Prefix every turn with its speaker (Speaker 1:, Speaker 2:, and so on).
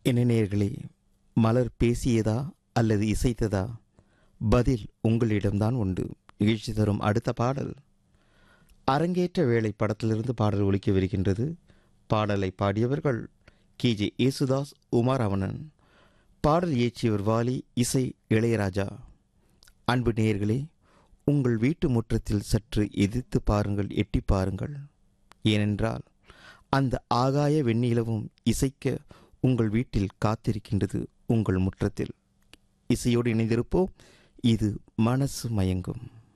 Speaker 1: என்ன நேயர்களே மலர் பேசியதா அல்லது இசைத்ததா பதில் உங்களிடம்தான் உண்டு நிகழ்ச்சி தரும் அடுத்த பாடல் அரங்கேற்ற வேளை படத்திலிருந்து பாடல் ஒலிக்கவிருக்கின்றது பாடலை பாடியவர்கள் கே ஜே யேசுதாஸ் உமாராவணன் பாடல் இயற்றியவர் வாலி இசை இளையராஜா அன்பு நேயர்களே உங்கள் வீட்டு முற்றத்தில் சற்று எதிர்த்து பாருங்கள் எட்டி பாருங்கள் ஏனென்றால் அந்த ஆகாய வெண்ணிலவும் இசைக்க உங்கள் வீட்டில் காத்திருக்கின்றது உங்கள் முற்றத்தில் இசையோடு இணைந்திருப்போம் இது மனசு மயங்கும்